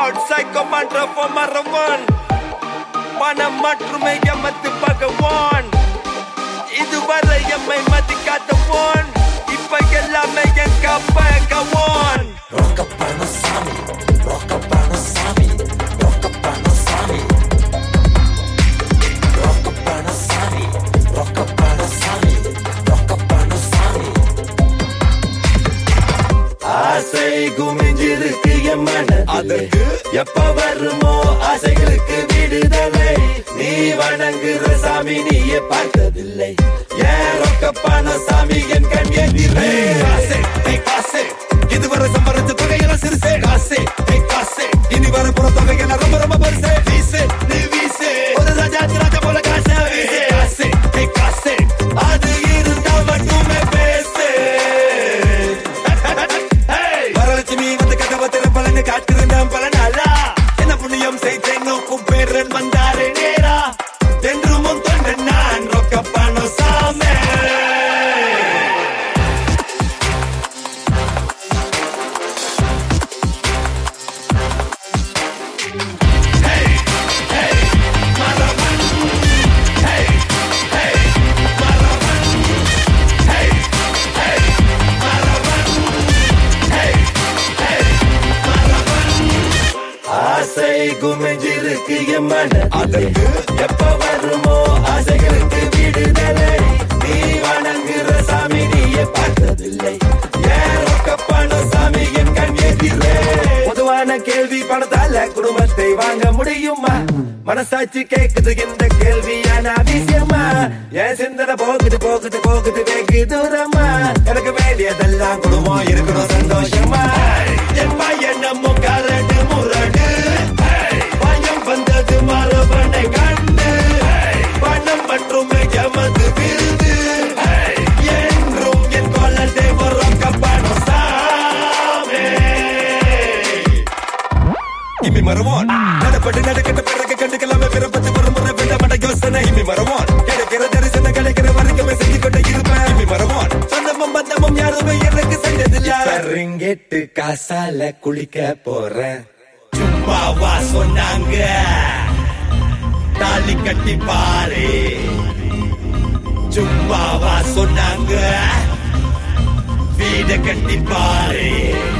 out psycho மன்ற மறவான் பணம் மட்டுமே எமத்து பகவான் இதுவரை எம்மை மதிக்காத போன் இப்ப எல்லாமே என் கப்ப கவான் ஆசை குமிஞ்சிருக்கு என் மனதுக்கு எப்ப வருமோ ஆசைகளுக்கு விடுதலை நீ வணங்குற சாமி நீயே பார்த்ததில்லை ஏன் ரொக்க பண சாமி என் கண் எதிரே காசே ஏய் காசே இதுவரை சம்பாதிச்ச தொகையெல்லாம் சிறுசே காசே ஏய் காசே இனி வர போற தொகையெல்லாம் ரொம்ப ரொம்ப பெருசே வீசு நீ வீசு ஒரு ராஜாச்சி ராஜா போல காசே வீசு காசே ஏய் காசே அது இருந்தா மட்டுமே பேசு வரலட்சுமி வந்து கதவை திறப்பலன்னு காத்திருந்தான் பல நாளா என்ன புண்ணியம் செய்தேன் நோக்கும் பேரன் வந்தாரே நேரா என்றும் உன் தொண்டன் நான் ரொக்க பணம் சாமே ஆசை குமிஞ்சிருக்கு என் மனதிற்கு எப்ப வருமோ ஆசைகளுக்கு விடுதலை நீ வணங்குற சாமி நீயே பார்த்ததில்லை ஏன் ரொக்க பணம் சாமி என் கண் எதிரே பொதுவான கேள்வி பணத்தால குடும்பத்தை வாங்க முடியுமா மனசாட்சி கேக்குது இந்த கேள்வியான விஷயமா என் சிந்தனை போகுது போகுது போகுது வெகு தூரமா எனக்கு வேண்டியதெல்லாம் குடும்பம் இருக்கணும் சந்தோஷமா என் பையனமும் கரடு முரடு பயம் வந்தது மரபனை கண்டு பணம் மற்றும் எமது விருது என்றும் என் கொள்ளத்தை ரொக்க பணம் சாமே இம்மி மரவான் நடப்பட்டு நடக்கட்ட பிறகு கண்டுக்கலாமே பிறப்பத்து ஒரு முறை விட மட யோசனை இம்மி மரவான் கிடைக்கிற தரிசனம் கிடைக்கிற வரைக்குமே செஞ்சு கொண்டு இருப்பேன் இம்மி மரவான் சொந்தமும் பந்தமும் யாருமே எனக்கு செஞ்சதில்ல ரிங்கெட்டு காசால குளிக்க போறேன் சும்மாவா சொன்னாங்க தாலி கட்டி பாரு சும்மாவா சொன்னாங்க வீட கட்டி பாரு